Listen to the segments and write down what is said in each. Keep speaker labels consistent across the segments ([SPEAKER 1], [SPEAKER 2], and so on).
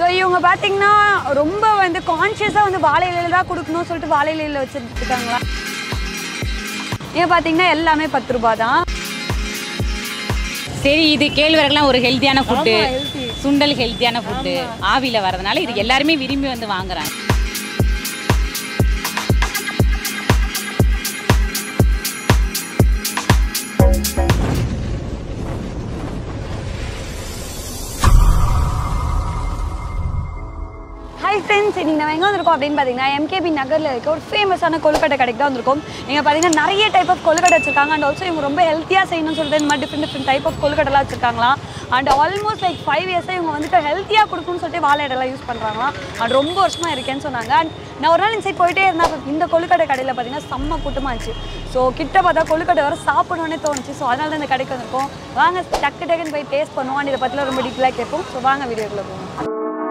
[SPEAKER 1] இவங்க பார்த்தீங்கன்னா ரொம்ப வந்து கான்ஷியஸாக வந்து வாழை இலையில தான் கொடுக்கணும்னு சொல்லிட்டு வாழை இலையில வச்சுருக்காங்களா இங்கே பார்த்தீங்கன்னா எல்லாமே பத்து ரூபாய் தான்
[SPEAKER 2] சரி இது கேழ்வரகுலாம் ஒரு ஹெல்த்தியான ஃபுட்டு
[SPEAKER 1] ஆமா, healthy.
[SPEAKER 2] சுண்டல் ஹெல்த்தியான ஃபுட்டு ஆவியில் வரதுனால இது எல்லாருமே விரும்பி வந்து வாங்குறாங்க
[SPEAKER 1] ஹாய் ஃப்ரெண்ட்ஸ் இன்னைக்கு நம்ம எங்கே வந்திருக்கோம் அப்படின்னு பார்த்தீங்கன்னா எம்கேபி நகரில் இருக்க ஒரு ஃபேமஸான கொழுக்கட்டை கடைக்கு தான் வந்திருக்கோம் இங்கே பார்த்தீங்கன்னா நிறைய டைப் ஆஃப் கொழுக்கட்டை வச்சிருக்காங்க அண்ட் ஆல்சோ இவங்க ரொம்ப ஹெல்த்தியாக செய்யணும்னு சொல்லிட்டு இந்த மாதிரி டிஃப்ரெண்ட் டிஃப்ரெண்ட் டைப் ஆஃப் கொழுக்கட்டைலாம் வச்சிருக்காங்களாம் அண்ட் ஆல்மோஸ்ட் லைக் ஃபைவ் இயர்ஸாக இவங்க வந்துட்டு ஹெல்த்தியாக கொடுக்கணும்னு சொல்லிட்டு வாழை இடையெல்லாம் யூஸ் பண்ணுறாங்களாம் அண்ட் ரொம்ப வருஷமாக இருக்கேன்னு சொன்னாங்க அண்ட் நான் ஒரு நாள் இந்த சைட் போயிட்டே இருந்தேன் அப்ப இந்த கொழுக்கட்டை கடையில் பார்த்தீங்கன்னா செம்ம கூட்டமாக இருந்துச்சு ஸோ கிட்ட பார்த்தா கொழுக்கட்டை வர சாப்பிடணுன்னே தோணுச்சு ஸோ அதனால தான் இந்த கடைக்கு வந்திருக்கோம் வாங்க டக்கு டக்குன்னு போய் டேஸ்ட் பண்ணுவோம் அண்ட் இதை பற்றிலாம் ரொம்ப டீட்டெயிலாக கேட்போம் ஸோ வாங்க வீடியோக்குள்ளே போவோம்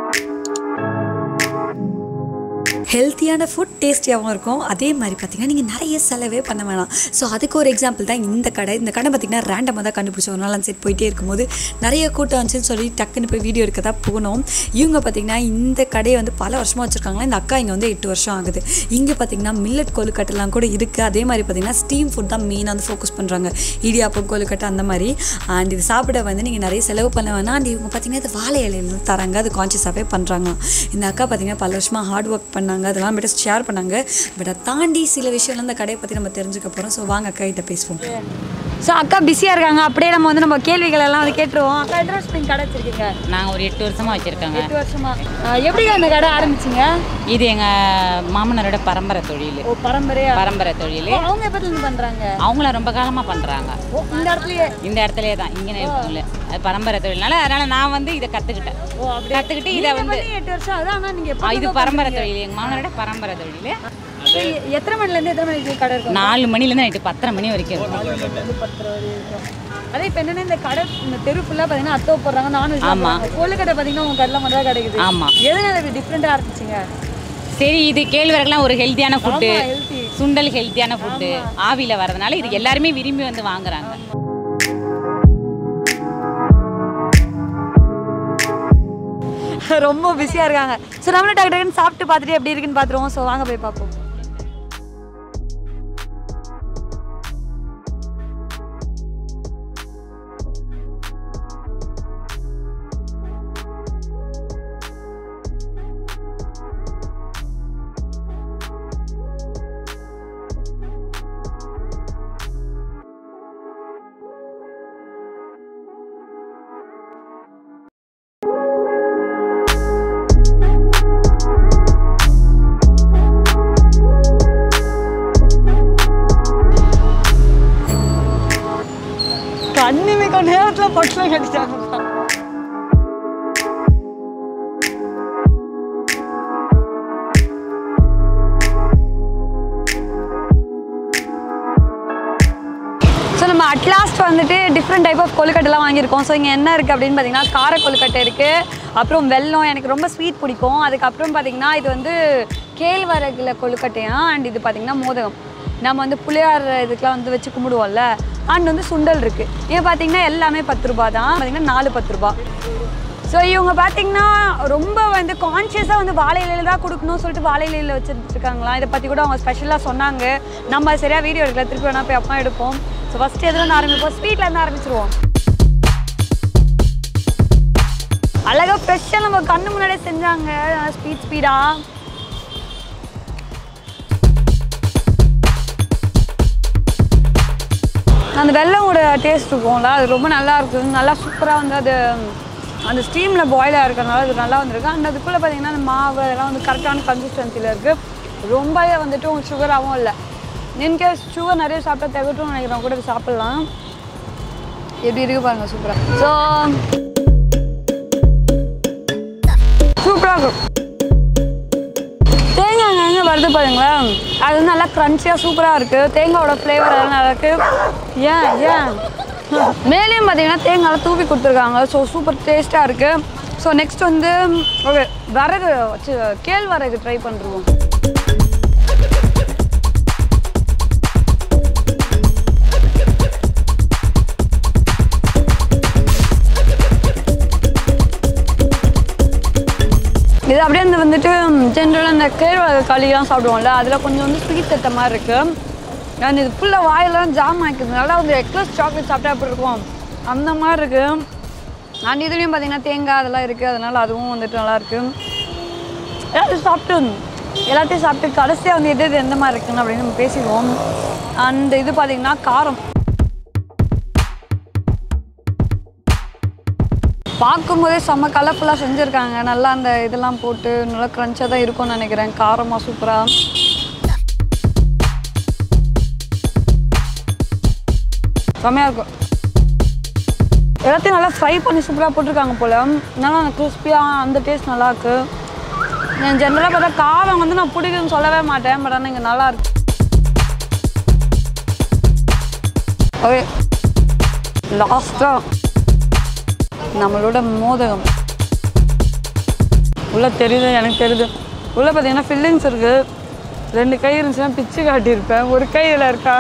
[SPEAKER 3] ஹெல்த்தியான ஃபுட் டேஸ்டியாகவும் இருக்கும் அதே மாதிரி பார்த்தீங்கன்னா நீங்கள் நிறைய செலவே பண்ண வேணாம் ஸோ அதுக்கு ஒரு எக்ஸாம்பிள் தான் இந்த கடை இந்த கடை பார்த்தீங்கன்னா ரேண்டமாக தான் கண்டுபிடிச்சோம் ஒரு நாள் சரி போயிட்டே இருக்கும்போது நிறைய கூட்டம் வந்துச்சுன்னு சொல்லி டக்குன்னு போய் வீடியோ எடுக்க தான் போனோம் இவங்க பார்த்தீங்கன்னா இந்த கடையை வந்து பல வருஷமாக வச்சுருக்காங்களா இந்த அக்கா இங்கே வந்து எட்டு வருஷம் ஆகுது இங்கே பார்த்தீங்கன்னா மில்லட் கொழுக்கட்டைலாம் கூட இருக்குது அதே மாதிரி பார்த்தீங்கன்னா ஸ்டீம் ஃபுட் தான் மெயினாக வந்து ஃபோக்கஸ் பண்ணுறாங்க இடியாப்பம் கொழுக்கட்டை அந்த மாதிரி அண்ட் இது சாப்பிட வந்து நீங்கள் நிறைய செலவு பண்ண வேணாம் அண்ட் இவங்க பார்த்தீங்கன்னா இது வாழை இலையில தராங்க அது கான்சியஸாகவே பண்ணுறாங்க இந்த அக்கா பார்த்தீங்கன்னா பல வருஷமாக ஹார்ட் ஒர்க் பண்ணாங்க அதெல்லாம் பட் ஷேர் பண்ணாங்க பட் அதை தாண்டி சில விஷயம்லாம் இந்த கடையை பற்றி நம்ம தெரிஞ்சுக்க போகிறோம் ஸோ வாங்க அக்கா கிட்ட பேசுவோம்
[SPEAKER 1] ஸோ அக்கா பிஸியாக இருக்காங்க அப்படியே நம்ம வந்து நம்ம கேள்விகள் எல்லாம் வந்து கேட்டுருவோம் அக்கா எத்தனை வருஷம் நீங்கள் கடை வச்சிருக்கீங்க
[SPEAKER 2] நாங்கள் ஒரு எட்டு வருஷமா வச்சுருக்காங்க
[SPEAKER 1] எட்டு வருஷமா அஹ் எப்படி அந்த கடை ஆரம்பிச்சிங்க
[SPEAKER 2] இது எங்கள் மாமனாரோட பரம்பரை தொழில்
[SPEAKER 1] ஓ பரம்பரையா
[SPEAKER 2] பரம்பரை தொழில்
[SPEAKER 1] ஓ, அவங்க எப்பத்துல பண்ணுறாங்க
[SPEAKER 2] அவங்கள ரொம்ப காலமாக பண்ணுறாங்க
[SPEAKER 1] ஓ இந்த இடத்துலயே
[SPEAKER 2] இந்த இடத்துலயே தான் இங்கே இல்லை அது பரம்பரை தொழில்னால அதனால் நான் வந்து இதை கற்றுக்கிட்டேன்
[SPEAKER 1] ஓ அப்படியே
[SPEAKER 2] கற்றுக்கிட்டு இதை
[SPEAKER 1] இதை
[SPEAKER 2] வந்து
[SPEAKER 1] வந்து எட்டு வருஷம் ஆகுது ஆனால் நீங்கள்
[SPEAKER 2] ஆ,
[SPEAKER 1] எப்போ
[SPEAKER 2] இது பரம்பரை தொழில் எங்கள் மாமனாரோட பரம்பரை தொழில்
[SPEAKER 1] எத்தனை மணிலேருந்து எத்தனை மணிக்கு கடை இருக்கும்
[SPEAKER 2] நாலு மணிலேருந்து நைட்டு பத்தரை மணி வரைக்கும் இருக்கும்
[SPEAKER 1] வந்து பத்து ரூபா வரைக்கும் இருக்கும் அதே இப்போ என்னன்னா இந்த கடை இந்த தெரு ஃபுல்லாக பார்த்தீங்கன்னா அத்தோ போடுறாங்க நானும்
[SPEAKER 2] ஆமா.
[SPEAKER 1] கொள்ளுக்கடை பார்த்தீங்கன்னா உங்கள் கடையில் மட்டும் தான் கிடைக்குது
[SPEAKER 2] ஆமா.
[SPEAKER 1] எதனால இப்படி டிஃப்ரெண்ட்டாக ஆரம்பிச்சிங்க
[SPEAKER 2] சரி இது கேழ்வரகுலாம் ஒரு ஹெல்த்தியான ஃபுட்டு
[SPEAKER 1] ஆமா, healthy.
[SPEAKER 2] சுண்டல் ஹெல்த்தியான ஃபுட்டு ஆவியில் வரதுனால இது எல்லாருமே விரும்பி வந்து வாங்குறாங்க
[SPEAKER 1] ரொம்ப பிஸியாக இருக்காங்க ஸோ நம்மளும் டக்கு டக்குன்னு சாப்பிட்டு பார்த்துட்டு எப்படி இருக்குன்னு பார்த்துருவோம் ஸோ வாங்க போய் பார்ப்போம் கண்ணுமே கொஞ்ச நேரத்தில் பொட்டலம் கட்டிட்டாங்கப்பா ஸோ நம்ம அட்லாஸ்ட் வந்துட்டு டிஃப்ரெண்ட் டைப் ஆஃப் கொழுக்கட்டைலாம் வாங்கியிருக்கோம் ஸோ இங்கே என்ன இருக்குது அப்படின்னு பார்த்தீங்கன்னா கார கொழுக்கட்டை இருக்குது அப்புறம் வெல்லம் எனக்கு ரொம்ப ஸ்வீட் பிடிக்கும் அதுக்கப்புறம் பார்த்தீங்கன்னா இது வந்து கேழ்வரகுல கொழுக்கட்டையா அண்ட் இது பார்த்தீங்கன்னா மோதகம் நம்ம வந்து புளியார் இதுக்கெலாம் வந்து வச்சு கும்பிடுவோம்ல அண்ட் வந்து சுண்டல் இருக்குது இங்கே பார்த்தீங்கன்னா எல்லாமே பத்து ரூபா தான் பார்த்தீங்கன்னா நாலு பத்து ரூபா ஸோ இவங்க பார்த்தீங்கன்னா ரொம்ப வந்து கான்ஷியஸாக வந்து வாழை இலையில தான் கொடுக்கணும்னு சொல்லிட்டு வாழை இலையில வச்சுருக்காங்களாம் இதை பற்றி கூட அவங்க ஸ்பெஷலாக சொன்னாங்க நம்ம சரியாக வீடியோ எடுக்கல திருப்பி வேணா போய் அப்பா எடுப்போம் ஸோ ஃபஸ்ட்டு எதுலேருந்து ஆரம்பிப்போம் ஸ்வீட்லேருந்து ஆரம்பிச்சிருவோம் அழகாக ஃப்ரெஷ்ஷாக நம்ம கண்ணு முன்னாடியே செஞ்சாங்க ஸ்பீட் ஸ்பீடாக அந்த வெள்ளமோட டேஸ்ட் இருக்கும்ல அது ரொம்ப நல்லா இருக்குது நல்லா சூப்பராக வந்து அது அந்த ஸ்டீமில் பாயில் ஆகிறதுனால அது நல்லா வந்திருக்கு அண்ட் அதுக்குள்ளே பார்த்தீங்கன்னா அந்த மாவு அதெல்லாம் வந்து கரெக்டான கன்சிஸ்டன்சியில் இருக்குது ரொம்பவே வந்துட்டு சுகராகவும் இல்லை இன்கேஸ் சுகர் நிறைய சாப்பிட்டா திகட்டும் நினைக்கிறேன் கூட இது சாப்பிட்லாம் எப்படி இருக்கு பாருங்க சூப்பராக ஸோ சூப்பராக இருக்கும் தேங்காய் எங்கே வருது பாருங்களேன் அது வந்து நல்லா க்ரன்ச்சியாக சூப்பராக இருக்குது தேங்காயோட ஃப்ளேவர் அதெல்லாம் நல்லா இருக்குது ஏன் ஏன் மேலேயும் பார்த்தீங்கன்னா தேங்காய் தூவி கொடுத்துருக்காங்க ஸோ சூப்பர் டேஸ்ட்டாக இருக்குது ஸோ நெக்ஸ்ட் வந்து ஓகே வரகு வச்சு கேழ்வரகு ட்ரை பண்ணுறோம் அப்படியே இந்த வந்துட்டு ஜென்ரலாக இந்த கேழ்வரகு களிலாம் சாப்பிடுவோம்ல அதில் கொஞ்சம் வந்து ஸ்வீட் தட்ட மாதிரி இருக்குது அண்ட் இது ஃபுல்லாக வாயெல்லாம் ஜாம் ஆக்கிக்கிறதுனால வந்து எக்லஸ் சாக்லேட் சாப்பிட்டா எப்படி இருக்கும் அந்த மாதிரி இருக்குது அண்ட் இதுலேயும் பார்த்தீங்கன்னா தேங்காய் அதெல்லாம் இருக்குது அதனால் அதுவும் வந்துட்டு நல்லாயிருக்கு எல்லாத்தையும் சாப்பிட்டு எல்லாத்தையும் சாப்பிட்டு கடைசியாக வந்து எது எது எந்த மாதிரி இருக்குன்னு அப்படின்னு நம்ம பேசிடுவோம் அண்ட் இது பார்த்தீங்கன்னா காரம் பார்க்கும்போதே செம்ம கலர்ஃபுல்லாக செஞ்சுருக்காங்க நல்லா அந்த இதெல்லாம் போட்டு நல்லா க்ரன்ச்சாக தான் இருக்கும்னு நினைக்கிறேன் காரமாக சூப்பராக செம்மையாக இருக்கும் எல்லாத்தையும் நல்லா ஃப்ரை பண்ணி சூப்பராக போட்டிருக்காங்க போல் நல்லா அந்த கிறிஸ்பியாக அந்த டேஸ்ட் நல்லா இருக்கு என் ஜென்ரலாக பார்த்தா காரம் வந்து நான் பிடிக்குன்னு சொல்லவே மாட்டேன் பட் ஆனால் இங்கே நல்லா இருக்கு ஓகே லாஸ்ட்டாக நம்மளோட மோதகம் உள்ள தெரியுது எனக்கு தெரியுது உள்ள பார்த்தீங்கன்னா ஃபில்லிங்ஸ் இருக்கு ரெண்டு கை இருந்துச்சுன்னா பிச்சு காட்டியிருப்பேன் ஒரு கை இதில் இருக்கா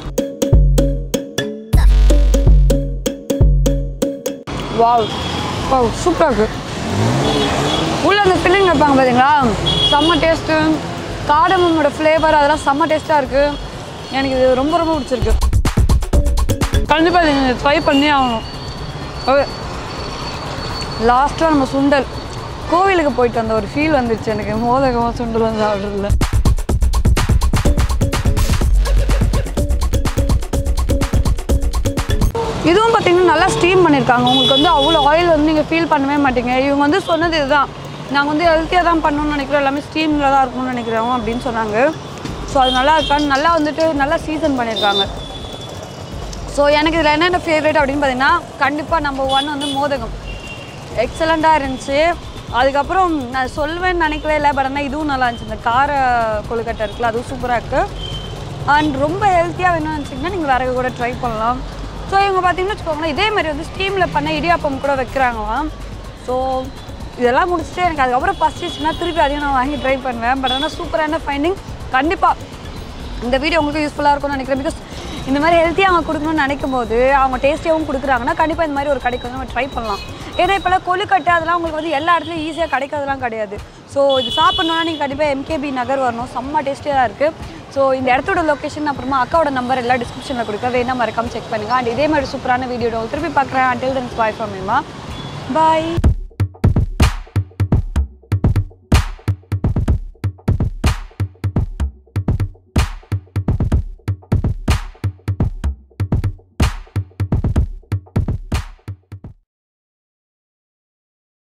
[SPEAKER 1] வாவ் வாவ் சூப்பராக இருக்கு உள்ள அந்த ஃபில்லிங் வைப்பாங்க பார்த்தீங்களா செம்ம டேஸ்ட்டு காடமோட ஃப்ளேவர் அதெல்லாம் செம்ம டேஸ்ட்டாக இருக்குது எனக்கு இது ரொம்ப ரொம்ப பிடிச்சிருக்கு கண்டிப்பாக நீங்கள் ட்ரை பண்ணி ஆகணும் ஓகே லாஸ்ட்டாக நம்ம சுண்டல் கோவிலுக்கு போயிட்டு வந்த ஒரு ஃபீல் வந்துச்சு எனக்கு மோதகமாக சுண்டல் வந்து சாப்பிட்றதுல இதுவும் பார்த்தீங்கன்னா நல்லா ஸ்டீம் பண்ணியிருக்காங்க உங்களுக்கு வந்து அவ்வளோ ஆயில் வந்து நீங்கள் ஃபீல் பண்ணவே மாட்டீங்க இவங்க வந்து சொன்னது இதுதான் நாங்கள் வந்து ஹெல்த்தியாக தான் பண்ணணும்னு நினைக்கிறோம் எல்லாமே ஸ்டீமில் தான் இருக்கணும்னு நினைக்கிறோம் அப்படின்னு சொன்னாங்க ஸோ அது நல்லா இருக்கான்னு நல்லா வந்துட்டு நல்லா சீசன் பண்ணியிருக்காங்க ஸோ எனக்கு இதில் என்னென்ன ஃபேவரட் அப்படின்னு பார்த்தீங்கன்னா கண்டிப்பாக நம்பர் ஒன் வந்து மோதகம் எக்ஸலண்ட்டாக இருந்துச்சு அதுக்கப்புறம் நான் சொல்வேன்னு நினைக்கவே இல்லை பட் ஆனால் இதுவும் நல்லா இருந்துச்சு இந்த கார கொழுக்கட்டை இருக்குல்ல அதுவும் சூப்பராக இருக்குது அண்ட் ரொம்ப ஹெல்த்தியாக வேணும்னு நினச்சிங்கன்னா நீங்கள் வேறு கூட ட்ரை பண்ணலாம் ஸோ இவங்க பார்த்தீங்கன்னா வச்சுக்கோங்களேன் இதே மாதிரி வந்து ஸ்டீமில் பண்ண இடியாப்பம் கூட வைக்கிறாங்களாம் ஸோ இதெல்லாம் முடிச்சுட்டு எனக்கு அதுக்கப்புறம் பசிச்சுன்னா திருப்பி அதையும் நான் வாங்கி ட்ரை பண்ணுவேன் பட் ஆனால் சூப்பரான ஃபைண்டிங் கண்டிப்பாக இந்த வீடியோ உங்களுக்கு யூஸ்ஃபுல்லாக இருக்கும்னு நினைக்கிறேன் பிகாஸ் இந்த மாதிரி ஹெல்த்தியாக அவங்க கொடுக்கணும்னு நினைக்கும் போது அவங்க டேஸ்டியாகவும் கொடுக்குறாங்கன்னா கண்டிப்பாக இந்த மாதிரி ஒரு கடைக்கு வந்து நம்ம ட்ரை பண்ணலாம் ஏன்னா இப்போலாம் கொழுக்கட்டை அதெல்லாம் உங்களுக்கு வந்து எல்லா இடத்துலையும் ஈஸியாக கிடைக்கிறதுலாம் கிடையாது ஸோ இது சாப்பிட்ணுன்னா நீங்கள் கண்டிப்பாக எம்கேபி நகர் வரணும் செம்ம டேஸ்டியாக இருக்குது ஸோ இந்த இடத்தோட லொக்கேஷன் அப்புறமா அக்காவோட நம்பர் எல்லாம் டிஸ்கிரிப்ஷனில் கொடுக்க வேணா மறக்காம செக் பண்ணுங்கள் அண்ட் இதே மாதிரி சூப்பரான வீடியோ திருப்பி பார்க்குறேன் அண்டில் தென்ஸ் பாய் ஃப்ரம் பாய்